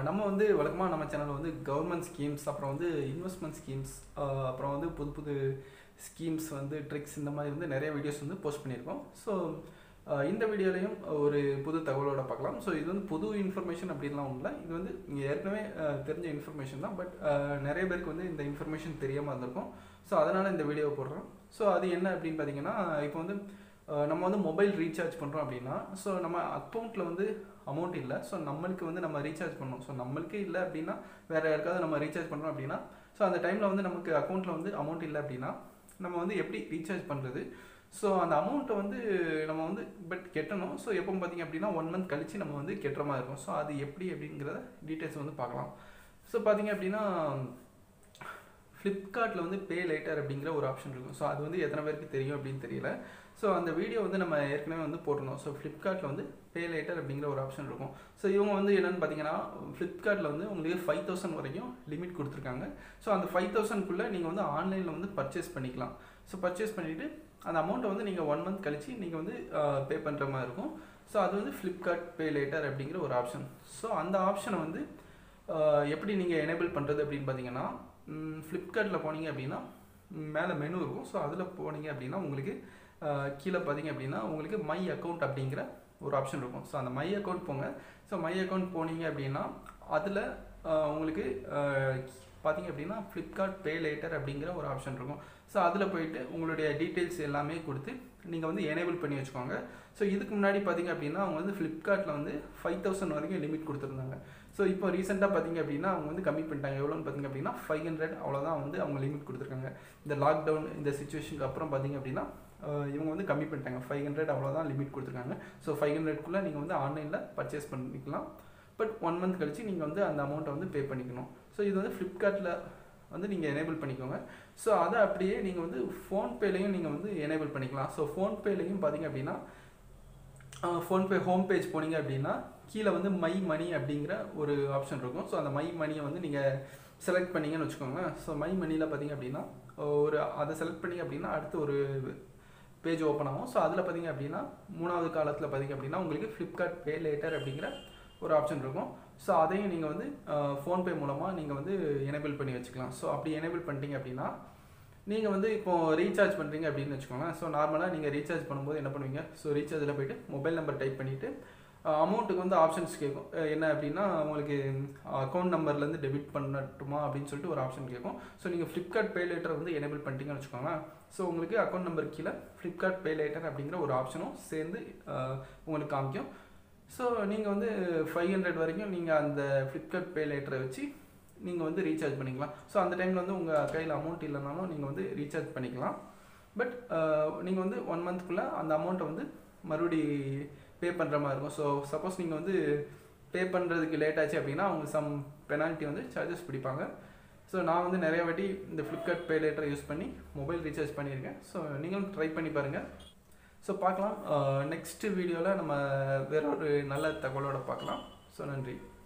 நம்ம வந்து வழக்கமாக நம்ம சேனல் வந்து கவர்மெண்ட் ஸ்கீம்ஸ் அப்புறம் வந்து இன்வெஸ்ட்மெண்ட் ஸ்கீம்ஸ் அப்புறம் வந்து புது புது ஸ்கீம்ஸ் வந்து ட்ரிக்ஸ் இந்த மாதிரி வந்து நிறைய வீடியோஸ் வந்து போஸ்ட் பண்ணியிருக்கோம் ஸோ இந்த வீடியோலையும் ஒரு புது தகவலோட பார்க்கலாம் ஸோ இது வந்து புது இன்ஃபர்மேஷன் அப்படின்லாம் ஒன்றும் இல்லை இது வந்து இங்கே ஏற்கனவே அஹ், தெரிஞ்ச இன்ஃபர்மேஷன் தான் பட் நிறைய பேருக்கு வந்து இந்த இன்ஃபர்மேஷன் தெரியாமல் இருந்திருக்கும் ஸோ அதனால் இந்த வீடியோ போடுறோம் ஸோ அது என்ன அப்படின்னு பார்த்தீங்கன்னா இப்போ வந்து அஹ், நம்ம வந்து மொபைல் ரீசார்ஜ் பண்ணுறோம் அப்படின்னா ஸோ நம்ம அக்கௌண்ட்டில் வந்து அமௌண்ட் இல்லை ஸோ நம்மளுக்கு வந்து நம்ம ரீசார்ஜ் பண்ணணும் ஸோ நம்மளுக்கு இல்லை அப்படின்னா வேறு யாருக்காவது நம்ம ரீசார்ஜ் பண்ணுறோம் அப்படின்னா ஸோ அந்த டைமில் வந்து நமக்கு அக்கௌண்ட்டில் வந்து அமௌண்ட் இல்லை அப்படின்னா நம்ம வந்து எப்படி ரீசார்ஜ் பண்ணுறது ஸோ அந்த அமௌண்ட்டை வந்து நம்ம வந்து பட் கெட்டணும் ஸோ எப்போ பார்த்தீங்க அப்படின்னா ஒன் மந்த் கழிச்சு நம்ம வந்து கெட்டுற மாதிரி இருக்கும் ஸோ அது எப்படி அப்படிங்கிறத டீட்டெயில்ஸ் வந்து பார்க்கலாம் ஸோ பார்த்தீங்க அப்படின்னா ஃப்ளிப்கார்ட்டில் வந்து பே லேட்டர் அப்படிங்கிற ஒரு ஆப்ஷன் இருக்கும் ஸோ அது வந்து எத்தனை பேருக்கு தெரியும் அப்படின்னு தெரியல ஸோ அந்த வீடியோ வந்து நம்ம ஏற்கனவே வந்து போட்டிருந்தோம் ஸோ ஃப்ளிப்கார்ட்டில் வந்து பே லேட்டர் அப்படிங்கிற ஒரு ஆப்ஷன் இருக்கும் ஸோ இவங்க வந்து என்னென்னு பார்த்தீங்கன்னா ஃப்ளிப்கார்ட்டில் வந்து உங்களுக்கு ஃபைவ் தௌசண்ட் வரைக்கும் லிமிட் கொடுத்துருக்காங்க ஸோ அந்த ஃபைவ் தௌசண்ட்குள்ளே நீங்கள் வந்து ஆன்லைனில் வந்து பர்ச்சேஸ் பண்ணிக்கலாம் ஸோ பர்ச்சேஸ் பண்ணிவிட்டு அந்த அமௌண்ட்டை வந்து நீங்கள் ஒன் மந்த் கழிச்சு நீங்கள் வந்து பே பண்ணுற மாதிரி இருக்கும் ஸோ அது வந்து ஃப்ளிப்கார்ட் பே லேட்டர் அப்படிங்கிற ஒரு ஆப்ஷன் ஸோ அந்த ஆப்ஷனை வந்து ஆஹ், எப்படி நீங்கள் எனேபிள் பண்ணுறது அப்படின்னு பார்த்தீங்கன்னா ஃப்ளிப்கார்ட்டில் போனீங்க அப்படின்னா மேலே மெனு இருக்கும் ஸோ அதில் போனீங்க அப்படின்னா உங்களுக்கு ஆஹ், கீழே பார்த்தீங்க அப்படின்னா உங்களுக்கு மை அக்கௌண்ட் அப்படிங்கிற ஒரு ஆப்ஷன் இருக்கும் ஸோ அந்த மை அக்கௌண்ட் போங்க ஸோ மை அக்கௌண்ட் போனீங்க அப்படின்னா அதில் உங்களுக்கு ஆஹ், பார்த்தீங்க அப்படின்னா ஃப்ளிப்கார்ட் பே லேட்டர் அப்படிங்கிற ஒரு ஆப்ஷன் இருக்கும் ஸோ அதில் போயிட்டு உங்களுடைய டீட்டெயில்ஸ் எல்லாமே கொடுத்து நீங்கள் வந்து எனேபிள் பண்ணி வச்சுக்கோங்க ஸோ இதுக்கு முன்னாடி பார்த்தீங்க அப்படின்னா அவங்க வந்து ஃப்ளிப்கார்ட்டில் வந்து ஃபைவ் தௌசண்ட் வரைக்கும் லிமிட் கொடுத்துருந்தாங்க ஸோ இப்போ ரீசெண்டாக பார்த்தீங்க அப்படின்னா அவங்க வந்து கம்மி பண்ணிட்டாங்க எவ்வளோன்னு பார்த்தீங்க அப்படின்னா ஃபைவ் ஹண்ட்ரட் அவ்வளோதான் வந்து அவங்க லிமிட் கொடுத்துருக்காங்க இந்த லாக்டவுன் இந்த சுச்சுவேஷனுக்கு அப்புறம் பார்த்தீங்க அப்படின்னா அஹ், இவங்க வந்து கம்மி பண்ணிட்டாங்க ஃபைவ் ஹண்ட்ரட் அவ்வளோதான் லிமிட் கொடுத்துருக்காங்க ஸோ ஃபைவ் ஹண்ட்ரட்குள்ளே நீங்கள் வந்து ஆன்லைனில் பர்ச்சேஸ் பண்ணிக்கலாம் பட் ஒன் மந்த் கழிச்சு நீங்கள் வந்து அந்த அமௌண்ட்டை வந்து பே பண்ணிக்கணும் ஸோ இது வந்து ஃப்ளிப்கார்ட்டில் வந்து நீங்கள் எனேபிள் பண்ணிக்கோங்க ஸோ அதை அப்படியே நீங்கள் வந்து ஃபோன்பேலையும் நீங்கள் வந்து எனேபிள் பண்ணிக்கலாம் ஸோ ஃபோன்பேலையும் பார்த்தீங்க அப்படின்னா ஃபோன்பே ஹோம் பேஜ் போனீங்க அப்படின்னா கீழே வந்து மை மணி அப்படிங்கிற ஒரு ஆப்ஷன் இருக்கும் ஸோ அந்த மை மணியை வந்து நீங்கள் செலக்ட் பண்ணீங்கன்னு வச்சுக்கோங்க ஸோ மை மணியில் பார்த்தீங்க அப்படின்னா ஒரு அதை செலக்ட் பண்ணீங்க அப்படின்னா அடுத்து ஒரு பேஜ் ஓப்பன் ஆகும் ஸோ அதில் பார்த்தீங்க அப்படின்னா மூணாவது காலத்தில் பார்த்தீங்க அப்படின்னா உங்களுக்கு ஃப்ளிப்கார்ட் பே லேட்டர் அப்படிங்கிற ஒரு ஆப்ஷன் இருக்கும் ஸோ அதையும் நீங்கள் வந்து ஃபோன்பே மூலமாக நீங்கள் வந்து எனேபிள் பண்ணி வச்சுக்கலாம் ஸோ அப்படி எனேபிள் பண்ணிட்டீங்க அப்படின்னா நீங்கள் வந்து இப்போ ரீசார்ஜ் பண்ணுறீங்க அப்படின்னு வச்சுக்கோங்களேன் ஸோ நார்மலாக நீங்கள் ரீசார்ஜ் பண்ணும்போது என்ன பண்ணுவீங்க ஸோ ரீசார்ஜில் போயிட்டு மொபைல் நம்பர் டைப் பண்ணிவிட்டு அமௌண்ட்டுக்கு வந்து ஆப்ஷன்ஸ் கேட்கும் அஹ் என்ன அப்படின்னா உங்களுக்கு அக்கௌண்ட் நம்பர்லேருந்து டெபிட் பண்ணட்டுமா அப்படின்னு சொல்லிட்டு ஒரு ஆப்ஷன் கேட்கும் ஸோ நீங்கள் ஃப்ளிப்கார்ட் பே லேட்டர் வந்து எனேபிள் பண்ணிட்டீங்கன்னு வச்சுக்கோங்களேன் ஸோ உங்களுக்கு அக்கௌண்ட் நம்பர் கீழே ஃப்ளிப்கார்ட் பே லேட்டர் அப்படிங்கிற ஒரு ஆப்ஷனும் சேர்ந்து அஹ், உங்களுக்கு காமிக்கும் ஸோ நீங்கள் வந்து ஃபைவ் ஹண்ட்ரட் வரைக்கும் நீங்கள் அந்த ஃப்ளிப்கார்ட் பே லேட்டரை வச்சு நீங்கள் வந்து ரீசார்ஜ் பண்ணிக்கலாம் ஸோ அந்த டைமில் வந்து உங்கள் கையில் அமௌண்ட் இல்லைனாலும் நீங்கள் வந்து ரீசார்ஜ் பண்ணிக்கலாம் பட் நீங்கள் வந்து ஒன் மந்த்க்குள்ளே அந்த அமௌண்ட்டை வந்து மறுபடி பே பண்ணுற மாதிரி இருக்கும் ஸோ சப்போஸ் நீங்கள் வந்து பே பண்ணுறதுக்கு லேட் ஆச்சு அப்படின்னா அவங்க சம் பெனால்ட்டி வந்து சார்ஜஸ் பிடிப்பாங்க ஸோ நான் வந்து நிறைய வாட்டி இந்த ஃப்ளிப்கார்ட் பே லேட்டரை யூஸ் பண்ணி மொபைல் ரீசார்ஜ் பண்ணியிருக்கேன் ஸோ நீங்களும் ட்ரை பண்ணி பாருங்கள் ஸோ பார்க்கலாம் நெக்ஸ்ட் வீடியோவில் நம்ம வேற ஒரு நல்ல தகவலோட பார்க்கலாம் ஸோ நன்றி